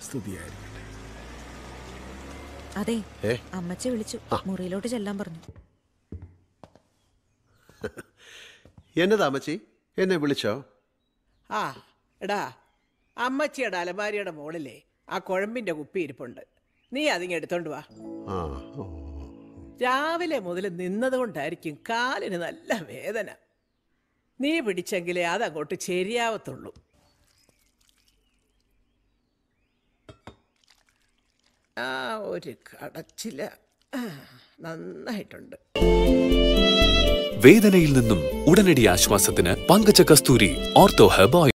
സ്തുതിയായിരിക്കട്ടെ അതെ ഏ? അമ്മച്ചി വിളിച്ചു മുറിയിലോട്ട് ചെല്ലാൻ പറഞ്ഞു എന്നതാ അമ്മച്ചി എന്നെ വിളിച്ചോ ആ എടാ അമ്മച്ചിയുടെ അലമാരിയുടെ മുകളിലേ ആ കുഴമ്പിന്റെ കുപ്പി ഇരിപ്പുണ്ട് നീ അതിങ്ങ് എടുത്തോണ്ട് വാ ആ ഓ. രാവിലെ മുതൽ നിന്നതുകൊണ്ടായിരിക്കും കാലിന് നല്ല വേദന നീ പിടിച്ചെങ്കിലേ അതങ്ങോട്ട് ശരിയാവത്തുള്ളൂ ആ ഒരു കടച്ചില ആ, നന്നായിട്ടുണ്ട് വേദനയിൽ നിന്നും ഉടനടി ആശ്വാസത്തിന് Pankaja Kasthuri ortho herb oil